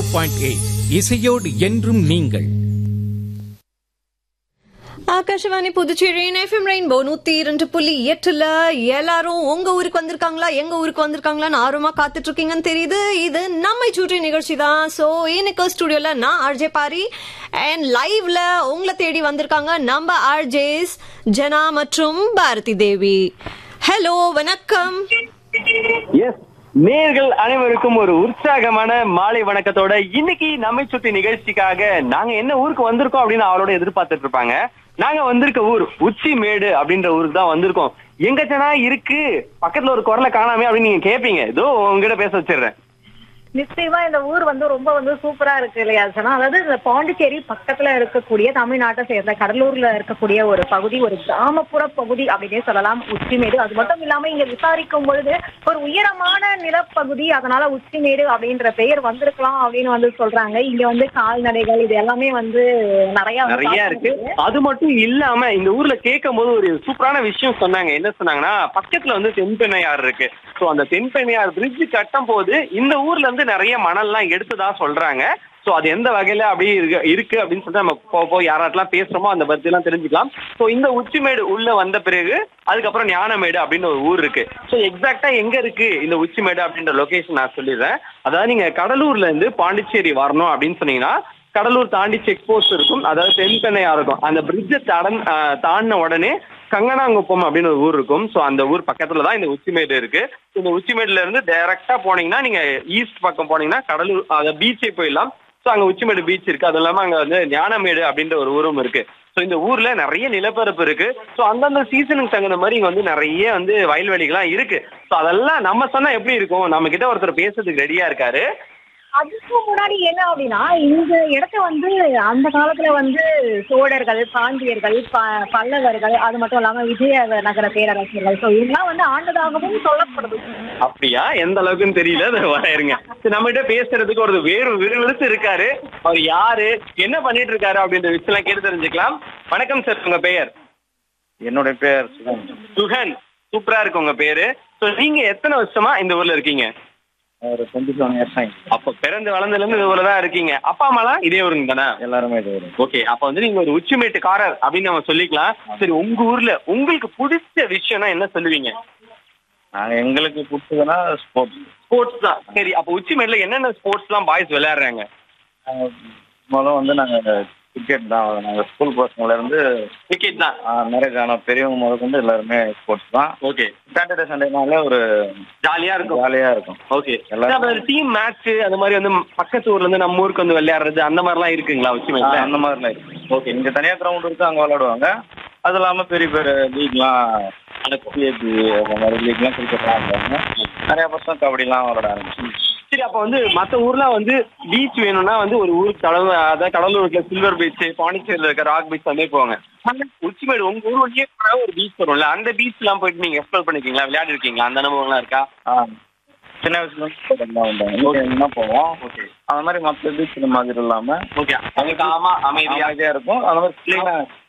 point eight இசையோடு என்றும் நீங்கள் ஆகாஷவாணி புதுச்சேரி எஃப்எம் ரெயின்போ நூத்தி இரண்டு புள்ளி எட்டுல எல்லாரும் உங்க ஊருக்கு வந்திருக்காங்களா எங்க ஊருக்கு வந்திருக்காங்களான்னு ஆர்வமா காத்துட்டு இருக்கீங்கன்னு தெரியுது இது நம்மை சுற்றி நிகழ்ச்சி தான் சோ இன்னைக்கு ஸ்டுடியோல நான் ஆர்ஜே பாரி அண்ட் லைவ்ல உங்களை தேடி வந்திருக்காங்க நம்ம ஆர்ஜேஸ் ஜனா மற்றும் பாரதி தேவி ஹலோ வணக்கம் எஸ் நேர்கள் அனைவருக்கும் ஒரு உற்சாகமான மாலை வணக்கத்தோட இன்னைக்கு நம்மை சுத்தி நிகழ்ச்சிக்காக நாங்க என்ன ஊருக்கு வந்திருக்கோம் அப்படின்னு அவளோட எதிர்பார்த்துட்டு இருப்பாங்க நாங்க வந்திருக்க ஊர் உச்சி மேடு அப்படின்ற ஊருக்கு தான் வந்திருக்கோம் எங்க ஜனா இருக்கு பக்கத்துல ஒரு குரலை காணாமே அப்படின்னு நீங்க கேப்பீங்க இதோ உங்ககிட்ட பேச வச்சிடுறேன் நிச்சயமா இந்த ஊர் வந்து ரொம்ப வந்து சூப்பரா இருக்கு இல்லையா சொன்னா அதாவது இந்த பாண்டிச்சேரி பக்கத்துல இருக்கக்கூடிய தமிழ்நாட்டை சேர்ந்த கடலூர்ல இருக்கக்கூடிய ஒரு பகுதி ஒரு கிராமப்புற பகுதி அப்படின்னே சொல்லலாம் உச்சிமேடு அது மட்டும் இல்லாம இங்க விசாரிக்கும் பொழுது ஒரு உயரமான நிலப்பகுதி அதனால உச்சிமேடு அப்படின்ற பெயர் வந்திருக்கலாம் அப்படின்னு வந்து சொல்றாங்க இங்க வந்து கால்நடைகள் இது எல்லாமே வந்து நிறைய வந்து நிறைய இருக்கு அது மட்டும் இல்லாம இந்த ஊர்ல கேட்கும் போது ஒரு சூப்பரான விஷயம் சொன்னாங்க என்ன சொன்னாங்கன்னா பக்கத்துல வந்து தென்பெண்ணையாறு இருக்கு சோ அந்த தென்பெண்ணையாறு பிரிட்ஜ் கட்டும் போது இந்த ஊர்ல இருந்து நிறைய மணல்லாம் எடுத்ததா சொல்றாங்க சோ அது எந்த வகையில அப்படி இருக்கு இருக்கு அப்படின்னு சொல்லிட்டு நம்ம போக போக யாராட்டெல்லாம் பேசுறோமோ அந்த பத்தி எல்லாம் தெரிஞ்சுக்கலாம் சோ இந்த உச்சிமேடு உள்ள வந்த பிறகு அதுக்கப்புறம் ஞானமேடு அப்படின்னு ஒரு ஊர் இருக்கு சோ எக்ஸாக்டா எங்க இருக்கு இந்த உச்சிமேடு அப்படின்ற லொகேஷன் நான் சொல்லிடுறேன் அதாவது நீங்க கடலூர்ல இருந்து பாண்டிச்சேரி வரணும் அப்படின்னு சொன்னீங்கன்னா கடலூர் தாண்டி செக் போஸ்ட் இருக்கும் அதாவது தென்பெண்ணையா இருக்கும் அந்த பிரிட்ஜை தடன் ஆஹ் தாண்டின உடனே கங்கனாங்குப்பம் அப்படின்னு ஒரு ஊர் இருக்கும் ஸோ அந்த ஊர் பக்கத்துல தான் இந்த உச்சிமேடு இருக்கு இந்த உச்சிமேடுல இருந்து டைரக்டா போனீங்கன்னா நீங்க ஈஸ்ட் பக்கம் போனீங்கன்னா கடலூர் அந்த பீச்சே போயிடலாம் ஸோ அங்க உச்சிமேடு பீச் இருக்கு அது இல்லாம அங்க வந்து ஞானமேடு அப்படின்ற ஒரு ஊரும் இருக்கு ஸோ இந்த ஊர்ல நிறைய நிலப்பரப்பு இருக்கு ஸோ அந்தந்த சீசனுக்கு தகுந்த மாதிரி இங்க வந்து நிறைய வந்து வயல்வெளிகள்லாம் இருக்கு ஸோ அதெல்லாம் நம்ம சொன்னா எப்படி இருக்கும் நம்ம கிட்ட ஒருத்தர் பேசுறதுக்கு ரெடியா இருக்காரு அதுக்கு முன்னாடி என்ன அப்படின்னா இந்த இடத்த வந்து அந்த காலத்துல வந்து சோழர்கள் பாண்டியர்கள் ப- பல்லவர்கள் அது மட்டும் இல்லாம விஜய நகர பேரரசர்கள் ஸோ இதெல்லாம் வந்து ஆண்டதாகவும் சொல்லப்படுது அப்படியா எந்த அளவுக்குன்னு தெரியல அது வரையருங்க சரி, நம்ம கிட்ட பேசுறதுக்கு ஒரு வேறு விறுவிறுத்து இருக்காரு அவர் யாரு என்ன பண்ணிட்டு இருக்காரு அப்படின்ற விஷயம் கேட்டு தெரிஞ்சுக்கலாம் வணக்கம் சார் உங்க பெயர் என்னுடைய பேர் சுகம் சுகன் சூப்பரா இருக்கு உங்க பேரு சோ நீங்க எத்தனை வருஷமா இந்த ஊர்ல இருக்கீங்க ஒரு டுவெண்ட்டி செவன் இயர்ஸ் ஆகிடுச்சு அப்ப பிறந்து வளர்ந்ததுல இருந்து இந்த ஊர்ல தான் இருக்கீங்க அப்பா அம்மாலாம் இதே ஊருங்க தானே எல்லாருமே இது வரும் ஓகே அப்ப வந்து நீங்க ஒரு உச்சிமேட்டுக்காரர் அப்படின்னு நம்ம சொல்லிக்கலாம் சரி உங்க ஊர்ல உங்களுக்கு பிடிச்ச விஷயம்னா என்ன சொல்லுவீங்க நாங்கள் எங்களுக்கு பிடிச்சதுன்னா ஸ்போர்ட்ஸ் ஸ்போர்ட்ஸ் தான் சரி அப்ப உச்சிமேட்ல என்னென்ன ஸ்போர்ட்ஸ் எல்லாம் பாய்ஸ் விளையாடுறாங்க முதல்ல வந்து நாங்கள் கிரிக்கெட் தான் நாங்கள் ஸ்கூல் பசங்கள்லேருந்து கிரிக்கெட் தான் மேரேஜ் ஆன பெரியவங்க முதல் கொண்டு எல்லாருமே ஸ்போர்ட்ஸ் தான் ஓகே சாட்டர்டே சண்டேனாலே ஒரு ஜாலியா இருக்கும் ஜாலியாக இருக்கும் ஓகே எல்லாரும் டீம் மேட்ச் அந்த மாதிரி வந்து பக்கத்து ஊர்ல இருந்து நம்ம ஊருக்கு வந்து விளையாடுறது அந்த மாதிரிலாம் இருக்குங்களா உச்சி ஆ, மேட்ச்ல அந்த மாதிரிலாம் இருக்கு ஓகே இங்கே தனியாக கிரவுண்ட் இருக்கு அங்கே விளாடுவாங்க அது இல்லாமல் பெரிய பெரிய லீக்லாம் பிஎஸ்சி அந்த மாதிரி லீக்லாம் கிரிக்கெட்லாம் விளாடுவாங்க நிறையா பசங்க கபடிலாம் விளாட ஆரம்பிச்சு சரி அப்ப வந்து மத்த ஊர்லாம் வந்து பீச் வேணும்னா வந்து ஒரு ஊருக்கு கடலூர் அதாவது கடலூர்ல சில்வர் பீச் பாண்டிச்சேரியில இருக்க ராக் பீச் அந்த மாதிரி போவாங்க ஆனா உச்சிமேடு உங்க ஊர் வழியே கூட ஒரு பீச் வரும்ல அந்த பீச் எல்லாம் போயிட்டு நீங்க எக்ஸ்ப்ளோர் பண்ணிருக்கீங்களா விளையாடி இருக்கீங்களா அந்த அனுபவம்லாம் இருக்கா ஆ சின்ன வயசுல தான் வந்தாங்க இங்கே போவோம் ஓகே அந்த மாதிரி மற்ற பீச் மாதிரி இல்லாமல் ஓகே அங்க காமா அமைதியா அமைதியாக இருக்கும் அந்த மாதிரி க்ளீனாக